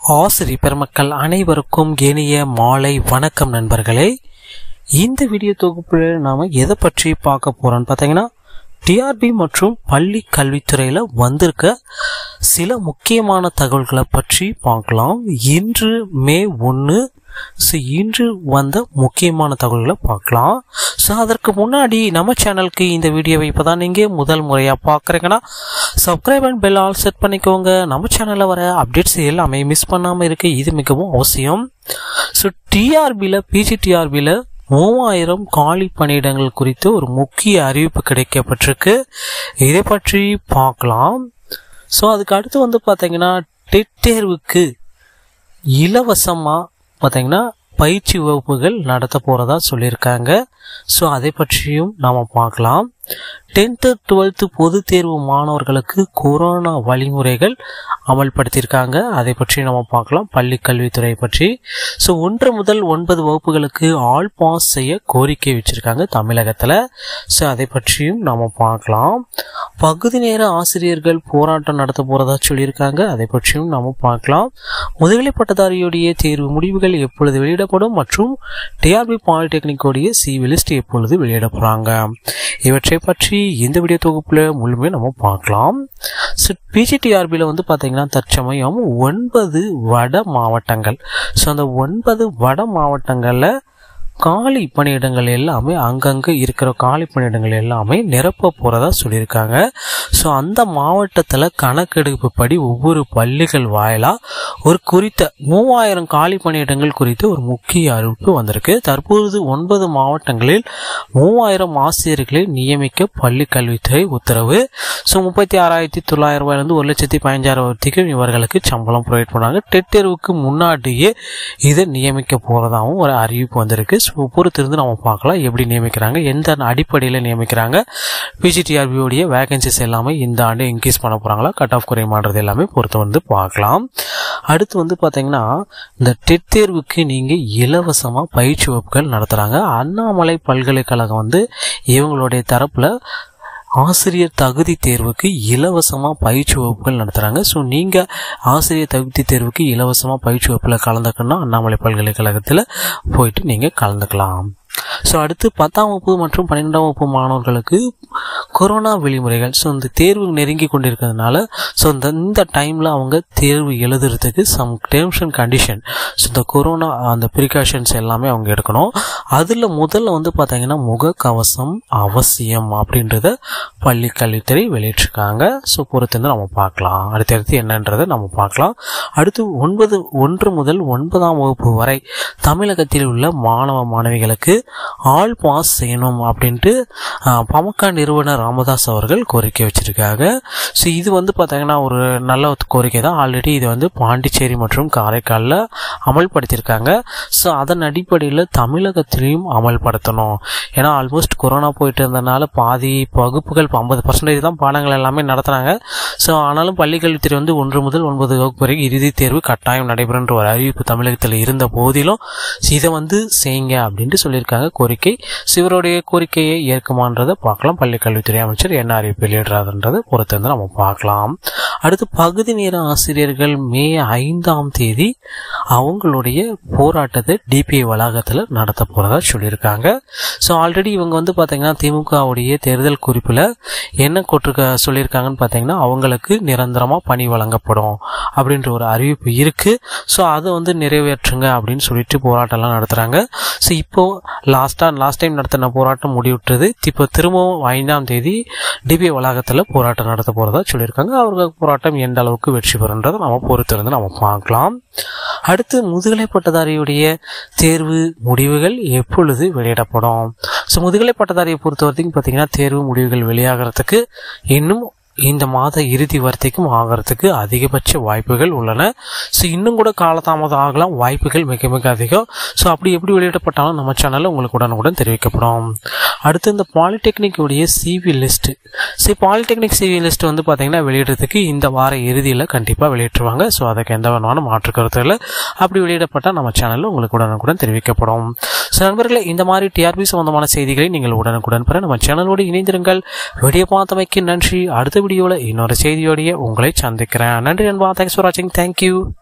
ஆசிரியர் பெருமக்கள் அனைவருக்கும் இனிய மாலை வணக்கம் நண்பர்களே இந்த வீடியோ தொகுப்பில் நாம எதை பற்றி பார்க்க போறோம்னு பார்த்தீங்கன்னா டிஆர்பி மற்றும் பள்ளி கல்வித்துறையில் வந்திருக்க சில முக்கியமான தகவல்களை பற்றி பார்க்கலாம் இன்று மே ஒன்று ஸோ இன்று வந்த முக்கியமான தகவல்களை பார்க்கலாம் ஸோ அதற்கு முன்னாடி நம்ம சேனலுக்கு இந்த வீடியோவை இப்போ தான் நீங்கள் முதல் முறையாக பார்க்குறீங்கன்னா subscribe and bell all set பண்ணிக்கோங்க நம்ம சேனலில் வர அப்டேட்ஸ் எல்லாமே மிஸ் பண்ணாமல் இருக்க இது மிகவும் அவசியம் ஸோ டிஆர்பியில் பிஜிடிஆர்பியில் மூவாயிரம் காலி பணியிடங்கள் குறித்து ஒரு முக்கிய அறிவிப்பு கிடைக்கப்பட்டிருக்கு இதை பற்றி பார்க்கலாம் ஸோ அதுக்கு அடுத்து வந்து பார்த்தீங்கன்னா டெட் தேர்வுக்கு இலவசமாக பார்த்தீங்கன்னா பயிற்சி வகுப்புகள் நடத்த போகிறதா சொல்லியிருக்காங்க ஸோ அதை பற்றியும் நாம் பார்க்கலாம் டென்த்து டுவெல்த்து பொது தேர்வு மாணவர்களுக்கு கொரோனா வழிமுறைகள் அமல்படுத்தியிருக்காங்க அதை பற்றி நம்ம பார்க்கலாம் பள்ளி கல்வித்துறை பற்றி ஸோ ஒன்று முதல் ஒன்பது வகுப்புகளுக்கு ஆல் பாஸ் செய்ய கோரிக்கை வச்சுருக்காங்க தமிழகத்தில் ஸோ அதை பற்றியும் நம்ம பார்க்கலாம் பகுதி நேர ஆசிரியர்கள் போராட்டம் நடத்த போகிறதா சொல்லியிருக்காங்க அதை பற்றியும் நம்ம பார்க்கலாம் முதுகலை பட்டதாரியுடைய தேர்வு முடிவுகள் எப்பொழுது வெளியிடப்படும் மற்றும் டிஆர்பி பாலிடெக்னிக்கோடைய சிவி லிஸ்ட் எப்பொழுது வெளியிட போகிறாங்க இவற்றை பற்றி இந்த வீடியோ தொகுப்பில் முழுமையாக நம்ம பார்க்கலாம் ஸோ பிஜிடிஆர்பியில் வந்து பார்த்தீங்கன்னா தற்சமயம் ஒன்பது வட மாவட்டங்கள் ஸோ அந்த ஒன்பது வட மாவட்டங்களில் காலி பணியிடங்கள் எல்லாமே அங்கங்கே இருக்கிற காலி பணியிடங்கள் எல்லாமே நிரப்ப போகிறதா சொல்லியிருக்காங்க ஸோ அந்த மாவட்டத்தில் கணக்கெடுப்பு படி ஒவ்வொரு பள்ளிகள் வாயிலாக ஒரு குறித்த மூவாயிரம் காலி பணியிடங்கள் குறித்து ஒரு முக்கிய அறிவிப்பு வந்திருக்கு தற்பொழுது ஒன்பது மாவட்டங்களில் மூவாயிரம் ஆசிரியர்களை நியமிக்க பள்ளி கல்வித்துறை உத்தரவு ஸோ முப்பத்தி ஆறாயிரத்தி தொள்ளாயிரம் ரூபாயிலிருந்து ஒரு லட்சத்தி பதினஞ்சாயிரம் வரைக்கும் இவர்களுக்கு சம்பளம் ப்ரொவைட் பண்ணாங்க டெட் தேர்வுக்கு முன்னாடியே இதை நியமிக்க போகிறதாகவும் ஒரு அறிவிப்பு வந்திருக்கு ஸோ பொறுத்திருந்து நம்ம பார்க்கலாம் எப்படி நியமிக்கிறாங்க எந்த அடிப்படையில் நியமிக்கிறாங்க பிஜிடிஆர்பியோடைய வேகன்சிஸ் எல்லாமே இந்த ஆண்டு இன்க்ரீஸ் பண்ண போகிறாங்களா கட் ஆஃப் குறையுமான்றது எல்லாமே பொறுத்து வந்து பார்க்கலாம் அடுத்து வந்து பார்த்தீங்கன்னா இந்த டெட் தேர்வுக்கு நீங்கள் இலவசமாக பயிற்சி வகுப்புகள் நடத்துகிறாங்க அண்ணாமலை பல்கலைக்கழகம் வந்து இவங்களுடைய தரப்பில் ஆசிரியர் தகுதி தேர்வுக்கு இலவசமாக பயிற்சி வகுப்புகள் நடத்துகிறாங்க ஸோ நீங்கள் ஆசிரியர் தகுதி தேர்வுக்கு இலவசமாக பயிற்சி வகுப்பில் கலந்துக்கணும்னா அண்ணாமலை பல்கலைக்கழகத்தில் போயிட்டு நீங்கள் கலந்துக்கலாம் ஸோ அடுத்து பத்தாம் வகுப்பு மற்றும் பன்னிரெண்டாம் வகுப்பு மாணவர்களுக்கு கொரோனா விதிமுறைகள் ஸோ இந்த தேர்வு நெருங்கி கொண்டிருக்கிறதுனால ஸோ இந்த இந்த டைமில் அவங்க தேர்வு எழுதுறதுக்கு some terms and condition so இந்த கொரோனா அந்த ப்ரிகாஷன்ஸ் எல்லாமே அவங்க எடுக்கணும் அதில் முதல்ல வந்து பார்த்தீங்கன்னா முகக்கவசம் அவசியம் அப்படின்றத பள்ளி கல்வித்துறை வெளியிட்டிருக்காங்க ஸோ பொறுத்து நம்ம பார்க்கலாம் அடுத்தடுத்து என்னன்றதை நம்ம பார்க்கலாம் அடுத்து ஒன்பது ஒன்று முதல் ஒன்பதாம் வகுப்பு வரை தமிழகத்தில் உள்ள மாணவ மாணவிகளுக்கு ஆல் பாஸ் செய்யணும் அப்படின்ட்டு பமக்கா நிறுவனர் ராமதாஸ் அவர்கள் கோரிக்கை வச்சிருக்காங்க ஸோ இது வந்து பார்த்தீங்கன்னா ஒரு நல்ல கோரிக்கை தான் ஆல்ரெடி இது வந்து பாண்டிச்சேரி மற்றும் காரைக்காலில் அமல்படுத்தியிருக்காங்க ஸோ அதன் அடிப்படையில் தமிழகத்திலையும் அமல்படுத்தணும் ஏன்னா ஆல்மோஸ்ட் கொரோனா போயிட்டு இருந்தனால பாதி வகுப்புகள் ஐம்பது பர்சன்டேஜ் தான் பாடங்கள் எல்லாமே நடத்துனாங்க ஸோ ஆனாலும் பள்ளிக்கல்வித்துறை வந்து ஒன்று முதல் ஒன்பது வகுப்பு வரைக்கும் இறுதி தேர்வு கட்டாயம் நடைபெறுன்ற ஒரு அறிவிப்பு தமிழகத்தில் இருந்த போதிலும் இதை வந்து செய்யுங்க அப்படின்ட்டு சொல்லியிருக்காங்க கோரிக்கை சிவருடைய கோரிக்கையை ஏற்குமான்றதை பார்க்கலாம் பள்ளி கல்வித்துறை அமைச்சர் என்ன அறிவிப்பு வெளியிடுறாருன்றதை பொறுத்து வந்து நம்ம பார்க்கலாம் அடுத்து பகுதி நேர ஆசிரியர்கள் மே ஐந்தாம் தேதி அவங்களுடைய போராட்டத்தை டிபிஐ வளாகத்தில் நடத்த போகிறதா சொல்லியிருக்காங்க ஸோ ஆல்ரெடி இவங்க வந்து பார்த்தீங்கன்னா திமுகவுடைய தேர்தல் குறிப்பில் என்ன கொட்டிருக்க சொல்லியிருக்காங்கன்னு பார்த்தீங்கன்னா அவங்களுக்கு நிரந்தரமாக பணி வழங்கப்படும் அப்படின்ற ஒரு அறிவிப்பு இருக்குது ஸோ அதை வந்து நிறைவேற்றுங்க அப்படின்னு சொல்லிட்டு போராட்டம்லாம் நடத்துகிறாங்க ஸோ இப்போது லாஸ்ட்டாக லாஸ்ட் டைம் நடத்தின போராட்டம் முடிவுற்றது இப்போ திரும்பவும் ஐந்தாம் தேதி டிபிஐ வளாகத்தில் போராட்டம் நடத்த போகிறதா சொல்லியிருக்காங்க அவர்கள் போராட்டம் எந்த அளவுக்கு வெற்றி பெறுன்றதை நம்ம பொறுத்திருந்து நம்ம பார்க்கலாம் அடுத்து முதுகலை பட்டதாரியுடைய தேர்வு முடிவுகள் எப்பொழுது வெளியிடப்படும் ஸோ முதுகலை பட்டதாரியை பொறுத்த வரைக்கும் பார்த்தீங்கன்னா தேர்வு முடிவுகள் வெளியாகிறதுக்கு இன்னும் இந்த மாத இறுதி வரைக்கும் ஆகிறதுக்கு அதிகபட்ச வாய்ப்புகள் உள்ளன ஸோ இன்னும் கூட காலதாமதம் ஆகலாம் வாய்ப்புகள் மிக மிக அதிகம் ஸோ அப்படி எப்படி வெளியிடப்பட்டாலும் நம்ம சேனலில் உங்களுக்கு உடனுக்குடன் தெரிவிக்கப்படும் அடுத்து இந்த பாலிடெக்னிக் உடைய சிவி லிஸ்ட் சரி பாலிடெக்னிக் சிவி லிஸ்ட் வந்து பார்த்தீங்கன்னா வெளியிடுறதுக்கு இந்த வார இறுதியில் கண்டிப்பாக வெளியிட்டுருவாங்க ஸோ அதுக்கு எந்த வேணாலும் மாற்று கருத்து இல்லை அப்படி வெளியிடப்பட்டால் நம்ம சேனலில் உங்களுக்கு உடனுக்குடன் தெரிவிக்கப்படும் ஸோ நண்பர்களே இந்த மாதிரி டிஆர்பி சம்பந்தமான செய்திகளை நீங்கள் உடனுக்குடன் பெற நம்ம சேனலோடு இணைந்திருங்கள் வீடியோ பார்த்தமைக்கு நன்றி அடுத்த வீடியோவில் இன்னொரு செய்தியோடைய உங்களை சந்திக்கிறேன் நன்றி நண்பா தேங்க்ஸ் ஃபார் வாட்சிங் தேங்க்யூ